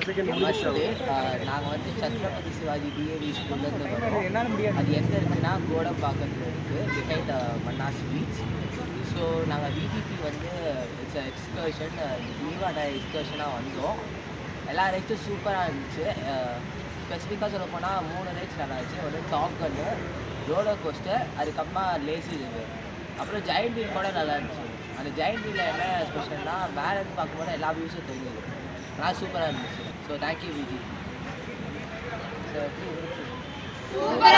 நமஸ்தே நாங்கள் வந்து சத்ரபதி சிவாஜி டிஏவி ஸ்கூல்லேருந்து வரோம் அது எங்கே இருக்குன்னா கோடம்பாக்கத்தில் இருக்குது பிஹைண்ட் மன்னா ஸ்வீட்ஸ் ஸோ நாங்கள் விடிபி வந்து இட்ஸ் எக்ஸ்கர்ஷன் லீவான எக்ஸ்கர்ஷனாக வந்தோம் எல்லா ரைட்ஸும் சூப்பராக இருந்துச்சு ஸ்பெசிஃபிக்காக சொல்ல போனால் மூணு ரைட்ஸ் நல்லா இருந்துச்சு ஒரு டாப் கன்னு ரோலர் கோஸ்டர் அதுக்கப்புறமா லேசி ரிவர் அப்புறம் ஜெயின் வீல் கூட நல்லா இருந்துச்சு அந்த ஜெயின் வீலில் என்ன ஸ்பெஷல்னா மேலே இருந்து பார்க்கும்போது எல்லா வியூஸும் தெரிஞ்சது நல்லா சூப்பராக இருந்துச்சு ஸோ தேங்க்யூ விஜி ஸோ சூப்பரா